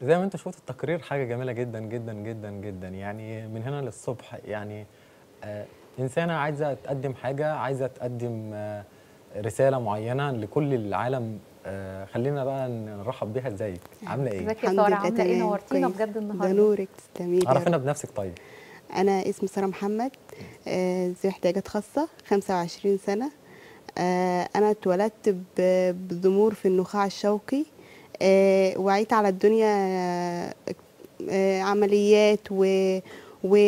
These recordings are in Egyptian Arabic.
زي ما انت شفت التقرير حاجه جميله جدا جدا جدا جدا يعني من هنا للصبح يعني آه انسانه عايزه تقدم حاجه عايزه تقدم آه رساله معينه لكل العالم آه خلينا بقى نرحب بيها ازيك عامله ايه ازيك يا الحمد ساره لله عامله ايه تمام، نورتينا كويس. بجد ده النهارده نورك تسلمي لي يا عرفينا رب. بنفسك طيب انا اسمي ساره محمد آه، ذو احتياجات خاصه 25 سنه آه، انا اتولدت ب- بضمور في النخاع الشوكي آه، وعيت على الدنيا آه، آه، عمليات و, و...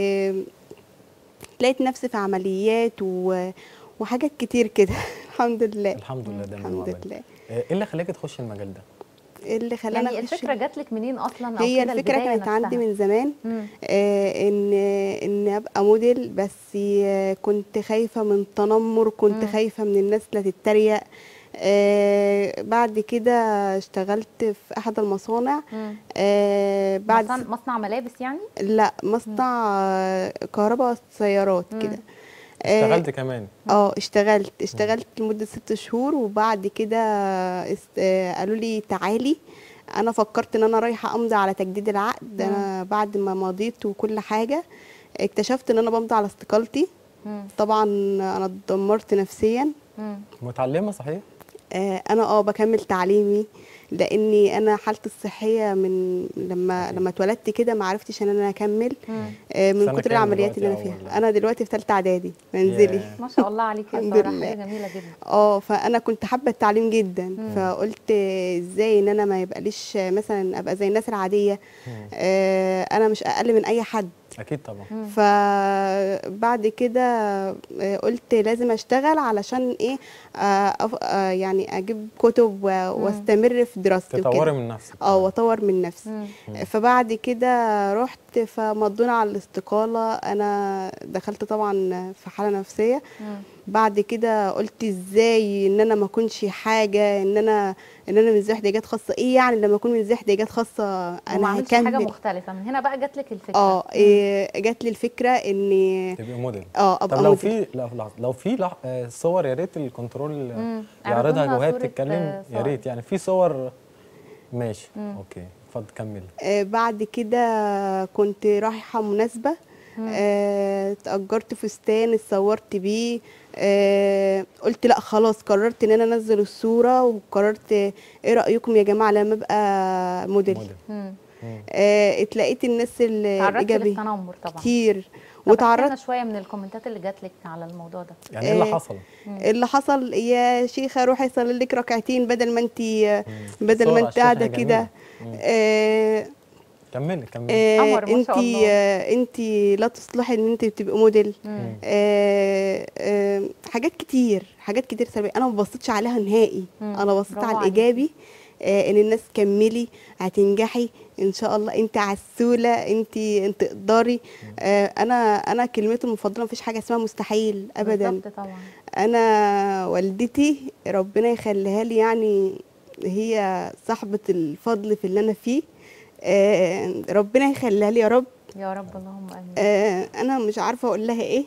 لقيت نفسي في عمليات و... وحاجات كتير كده الحمد لله الحمد لله دايما الحمد وأبداً. لله آه، ايه اللي خلاكي تخشي المجال ده إيه اللي خلاني يعني أخش الفكره جات لك منين اصلا او هي كده الفكره البداية كانت عندي نفسها؟ من زمان مم. آه، ان ان ابقى موديل بس آه، كنت خايفه من تنمر كنت مم. خايفه من الناس لا تتريق آه، بعد كده اشتغلت في احد المصانع مم. آه، بعد مصنع, مصنع ملابس يعني لا مصنع آه، كهرباء سيارات مم. كده آه، اشتغلت كمان اه اشتغلت اشتغلت لمدة ست شهور وبعد كده است- آه، قالوا لي تعالي انا فكرت ان انا رايحة امضي على تجديد العقد انا بعد ما مضيت وكل حاجة اكتشفت ان انا بمضي على استقالتي مم. طبعا انا اتدمرت نفسيا مم. متعلمه صحيح آه، انا اه بكمل تعليمي لاني انا حالتي الصحيه من لما أكيد. لما اتولدت كده ما عرفتش ان انا اكمل مم. آه، من سنة كتر كام العمليات اللي انا دلوقتي فيها أول؟ انا دلوقتي في ثالثه اعدادي منزلي ياه. ما شاء الله عليك يا الحمد ساره لله. حاجه جميله جدا اه فانا كنت حابه التعليم جدا فقلت ازاي ان انا ما يبقاليش مثلا ابقى زي الناس العاديه مم. آه، انا مش اقل من اي حد اكيد طبعا مم. فبعد كده آه، قلت لازم اشتغل علشان ايه آه، أف- آه، يعني اجيب كتب و- واستمر في دراستي تطوري وكده من نفسك اه واطور من نفسي مم. فبعد كده رحت فمضونا على الاستقالة أنا دخلت طبعا في حالة نفسية مم. بعد كده قلت ازاي ان انا ما اكونش حاجة ان انا ان انا من ذوي احتياجات خاصة ايه يعني لما اكون من ذوي احتياجات خاصة وما انا عملتش حاجه هكمل مختلفه من هنا بقى جات لك الفكره اه إيه جات لي الفكرة اني تبقي موديل اه طب ابقى لو موديل. في لو, لو- لو في لح- آه، صور يا ريت الكنترول مم. يعرضها اعرضوا لنا وهي صورة، بتتكلم آه، يا صور. ريت يعني في صور ماشي مم. اوكي اتفضل كملي آه بعد كده كنت رايحة مناسبة آه، اتأجرت فستان اتصورت بيه آه، قلت لا خلاص قررت ان انا انزل الصورة وقررت ايه رأيكم يا جماعة لما ابقى موديل, موديل مم. مم. آه، اتلاقيت الناس تعرضتي الايجابية للتنمر طبعا كتير طب احكي لنا وتعرضت شويه من الكومنتات اللي جات لك على الموضوع ده يعني ايه اللي آه، حصل اللي حصل يا شيخة روحي صلي لك ركعتين بدل ما انت بدل صور ما على انت الشاشة قاعدة هي جميلة. كده مم. آه، كملي كملي قمر ما انت شاء الله. انت لا تصلحي ان انت تبقي موديل مم. آه، آه، حاجات كتير حاجات كتير سلبيه انا ما بصيتش عليها نهائي مم، انا بصيت برافو على عليكي. الايجابي آه، ان الناس كملي هتنجحي ان شاء الله انت عسوله انت انت تقدري آه، انا انا كلمتي المفضله مفيش حاجه اسمها مستحيل ابدا بالظبط طبعا انا والدتي ربنا يخليها لي يعني هي صاحبه الفضل في اللي انا فيه آه، ربنا يخليها لي يا رب يا رب اللهم امين آه، انا مش عارفه اقول لها ايه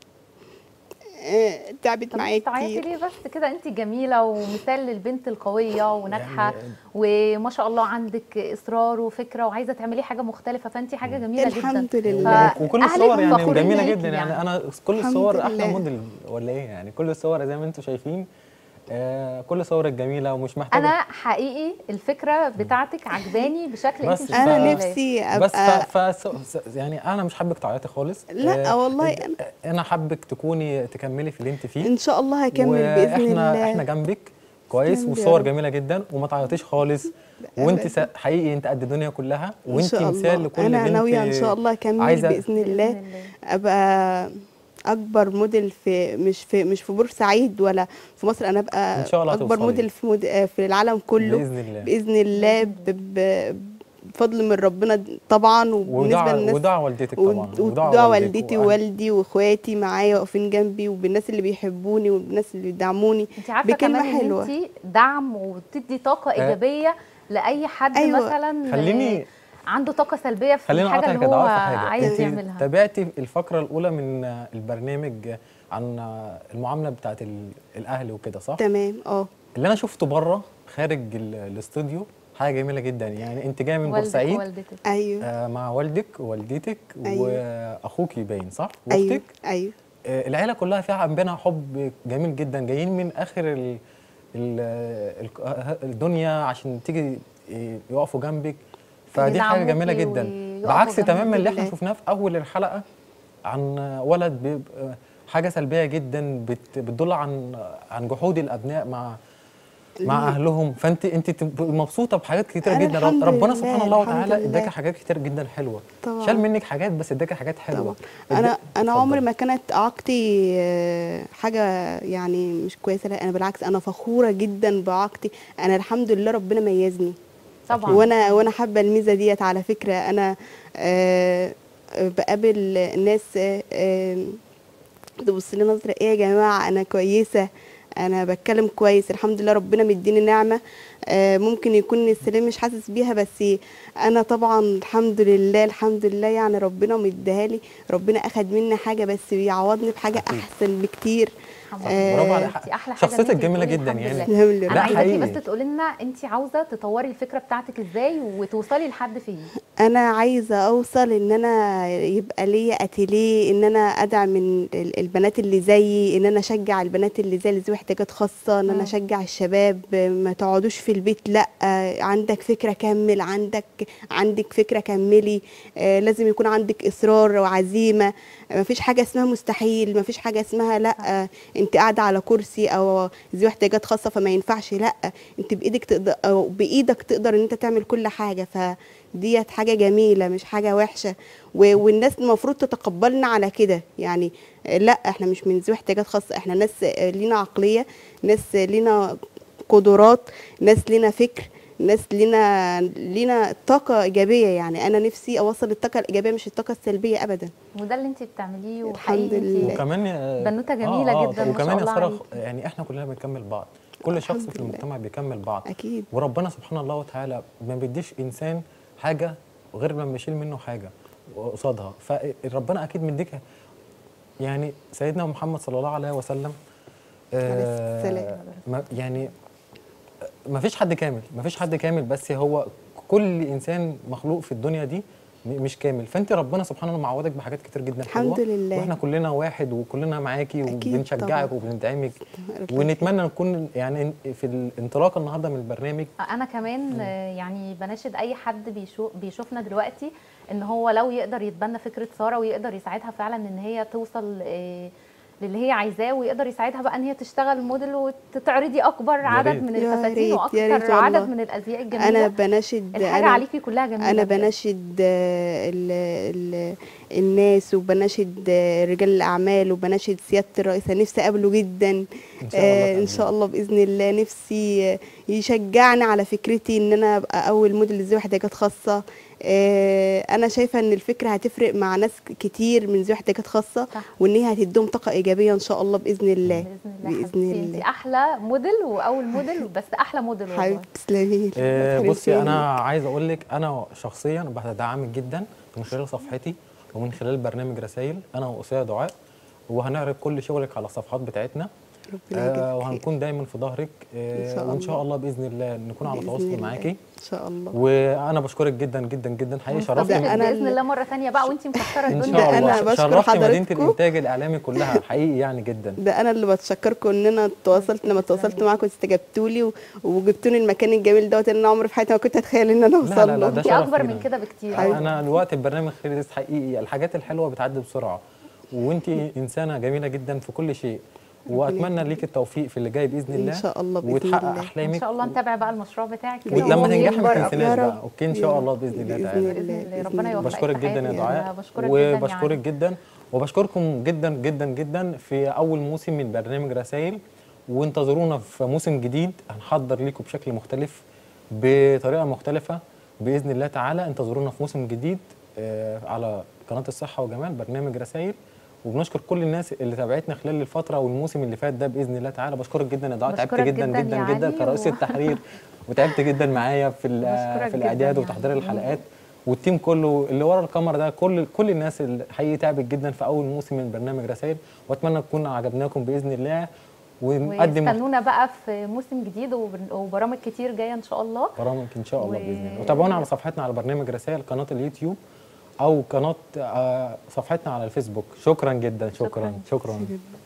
آه، تعبت طب معايا انت تعيطي كتير ليه بس كده انت جميله ومثال للبنت القويه وناجحه يعني- وما شاء الله عندك اصرار وفكره وعايزه تعملي حاجه مختلفه فانت حاجه جميله الحمد جدا لله ف- وكل أهلك الصور يعني فخورين جميله بيكي جدا يعني, يعني. انا كل الحمد الصور احلى لله. موديل ولا ايه يعني كل الصور زي ما انتم شايفين آه كل صورك جميله ومش محتاجه انا حقيقي الفكره بتاعتك عجباني بشكل انت بس مش ف- انا متخيلاه. نفسي بس ابقى ف... ف... س- يعني انا مش حابك تعيطي خالص لا والله انا انا حابك تكوني تكملي في اللي انت فيه ان شاء الله هكمل باذن واحنا الله احنا جنبك كويس تسلم لي يا والصور رب. جميله جدا وما تعيطيش خالص وانت أبداً. س- حقيقي انت قد الدنيا كلها ان وانت شاء مثال الله لكل انا بنت ناويه ان شاء الله اكمل عايزة- باذن الله بإذن الله. ابقى اكبر موديل في مش في مش في بورسعيد ولا في مصر انا ابقى إن شاء الله اكبر هتوصلي. موديل في مود... آه، في العالم كله باذن الله باذن الله ب... ب... بفضل من ربنا طبعا وبالنسبه ودع للناس ودع والدتك طبعا ود- ودعاء والدتي وأهلك. ووالدي واخواتي معايا واقفين جنبي وبالناس اللي بيحبوني والناس اللي بيدعموني انت عارفه بكلمة كمان ان حلوة. انت دعم وبتدي طاقه ايجابيه لاي حد أيوة. مثلا خليني آه، عنده طاقه سلبيه في خلينا الحاجه اقطعك اللي يا هو دعاء في حاجه عايز انت يعملها تابعتي الفقره الاولى من البرنامج عن المعامله بتاعت ال- الاهل وكده صح تمام اه اللي انا شفته بره خارج ال- الاستوديو حاجه جميله جدا يعني انت جايه من والدك بورسعيد ووالدتك ايوه آه مع والدك ووالدتك أيوة. واخوكي باين صح ايوه واختك ايوه آه العيله كلها فيها بينها حب جميل جدا جايين من اخر ال ال ال الدنيا عشان تيجي يقفوا جنبك فدي حاجه جميله يدعموكي جدا ويقفوا بعكس جنبك. تماما اللي احنا لله. شفناه في اول الحلقه عن ولد بيبقى حاجه سلبيه جدا بت- بتدل عن عن جحود الابناء مع مع اهلهم فانت انت تبقي مبسوطه بحاجات كتيره أنا جدا الحمد ربنا لله، سبحانه الله الحمد وتعالى لله. اداكي حاجات كتير جدا حلوه طبعا. شال منك حاجات بس اداكي حاجات حلوه طبعا انا اداك- انا عمري اتفضل. ما كانت اعاقتي آه، حاجه يعني مش كويسه لا انا بالعكس انا فخوره جدا باعاقتي انا الحمد لله ربنا ميزني طبعا وانا وانا حابه الميزه ديت على فكره انا آه، آه، بقابل ناس آه، آه، تبص لي نظره ايه يا جماعه انا كويسه انا بتكلم كويس الحمد لله ربنا مديني نعمه آه، ممكن يكون السلام مش حاسس بيها بس انا طبعا الحمد لله الحمد لله يعني ربنا مديها لي ربنا اخد مني حاجه بس بيعوضني بحاجه أكيد. احسن بكتير الحمد آه، لله. برافو عليك دي احلى حاجه إن شخصيتك أنت جميله تقولي جدا الحمد يعني لله. الحمد لله انا لا، عايزاكي حقيقي. بس تقولي لنا انت عاوزه تطوري الفكره بتاعتك ازاي وتوصلي لحد فين انا عايزه اوصل ان انا يبقى ليا اتيليه ان انا ادعم ال- ال- البنات اللي زيي ان انا اشجع البنات اللي زي اللي ذوي احتياجات خاصه ان مم. انا اشجع الشباب ما تقعدوش في البيت لا عندك فكره كمل عندك عندك فكره كملي آه، لازم يكون عندك اصرار وعزيمه ما فيش حاجه اسمها مستحيل ما فيش حاجه اسمها لا انت قاعده على كرسي او ذوي احتياجات خاصه فما ينفعش لا انت بايدك تقدر او بايدك تقدر ان انت تعمل كل حاجه فديت حاجه جميله مش حاجه وحشه و- والناس المفروض تتقبلنا على كده يعني لا احنا مش من ذوي احتياجات خاصه احنا ناس لينا عقليه ناس لينا قدرات ناس لينا فكر ناس لينا لينا طاقه ايجابيه يعني انا نفسي اوصل الطاقه الايجابيه مش الطاقه السلبيه ابدا وده اللي انت بتعمليه الحمد وحقيقي لله. انت وكمان آه، بنوتة جميلة آه آه جدا، ما وكمان شاء يا الله ساره عليكي. يعني احنا كلنا بنكمل بعض كل شخص الحمد في لله. المجتمع بيكمل بعض اكيد وربنا سبحانه الله وتعالى ما بيديش انسان حاجه غير لما يشيل منه حاجه قصادها فربنا اكيد مديك يعني سيدنا محمد صلى الله عليه وسلم عليه آه، السلام. ما يعني ما فيش حد كامل ما فيش حد كامل بس هو كل انسان مخلوق في الدنيا دي م- مش كامل فانت ربنا سبحانه وتعالى معودك بحاجات كتير جدا الحمد حلوة، لله. واحنا كلنا واحد وكلنا معاكي أكيد وبنشجعك طبعاً. وبندعمك ربنا ونتمنى نكون يعني في الانطلاقه النهارده من البرنامج انا كمان آه، يعني بناشد اي حد بيشوف بيشوفنا دلوقتي ان هو لو يقدر يتبنى فكره ساره ويقدر يساعدها فعلا ان هي توصل آه، للي هي عايزاه ويقدر يساعدها بقى ان هي تشتغل موديل وتعرضي اكبر عدد ريت. من يا الفساتين ريت، يا ريت واكتر عدد والله. من الازياء الجميله انا بناشد الحاجه أنا عليكي كلها جميله انا بجد. بناشد آه، ال ال الناس وبناشد آه، رجال الاعمال وبناشد سياده الرئيس أنا نفسي اقابله جدا ان شاء الله آه، ان تقابليه. شاء الله باذن الله نفسي آه، يشجعني على فكرتي ان انا ابقى اول موديل ذوي احتياجات خاصه آه، انا شايفه ان الفكره هتفرق مع ناس كتير من ذوي احتياجات خاصه صح. وان هي هتديهم طاقه ايجابيه ان شاء الله باذن الله باذن الله باذن حبيبتي انت الله احلى موديل واول موديل بس احلى موديل والله حبيبتي تسلمي آه، لي. بصي انا عايز اقول لك انا شخصيا بدعمك جدا من خلال صفحتي ومن خلال برنامج رسائل انا واسيه دعاء وهنعرض كل شغلك على الصفحات بتاعتنا ربنا يجزاك آه خير. وهنكون دايما في ظهرك آه إن شاء وان شاء الله. الله باذن الله نكون على بإذن تواصل الله. معاكي ان شاء الله وانا بشكرك جدا جدا جدا حقيقي ونستضيفك شرفتني أنا باذن الله مره ثانيه بقى وانت مكسره ان الدنيا شاء ده الله أنا بشكر شرفتي مدينه حضراتكم. الانتاج الاعلامي كلها حقيقي يعني جدا ده انا اللي بتشكركم ان انا تواصلت لما تواصلت معاكم استجبتوا لي و- وجبتوني المكان الجميل دوت اللي انا عمري في حياتي ما كنت اتخيل ان انا لا، اوصل لا، له ده انت شرف اكبر لينا. من كده بكتير حبيبتي. انا الوقت البرنامج خلص حقيقي الحاجات الحلوه بتعدي بسرعه وانت انسانه جميله جدا في كل شيء واتمنى ليك التوفيق في اللي جاي باذن الله ان شاء الله باذن وتحقق الله احلامك ان شاء الله نتابع بقى المشروع بتاعك كده ولما وهو تنجحي ما بيكبر. تنسيناش يا بقى رب. اوكي ان يا شاء رب. الله باذن الله بإذن تعالى الله. بإذن الله. بإذن ربنا الله. يوفقك بشكرك في جدا يا حياتك. دعاء أنا بشكرك جدا وبشكرك يعني. جدا وبشكركم جدا جدا جدا في اول موسم من برنامج رسائل وانتظرونا في موسم جديد هنحضر لكم بشكل مختلف بطريقه مختلفه باذن الله تعالى انتظرونا في موسم جديد آه، على قناه الصحه وجمال برنامج رسائل وبنشكر كل الناس اللي تابعتنا خلال الفتره والموسم اللي فات ده باذن الله تعالى بشكرك جدا يا دعاء تعبت بشكرك جدا جداً جدا يا جدا علي كرئيس و- التحرير وتعبت جدا معايا في ال- بشكرك في الاعداد جداً وتحضير يعني. الحلقات والتيم كله اللي ورا الكاميرا ده كل كل الناس اللي حقيقي تعبت جدا في اول موسم من برنامج رسائل واتمنى تكون عجبناكم باذن الله ونقدم واستنونا بقى في موسم جديد وبر- وبرامج كتير جايه ان شاء الله برامج ان شاء الله و- باذن الله وتابعونا على صفحتنا على برنامج رسائل قناه اليوتيوب او قناه آه، صفحتنا على الفيسبوك شكرا جدا شكرا شكراً. شكرا, شكرا. جدا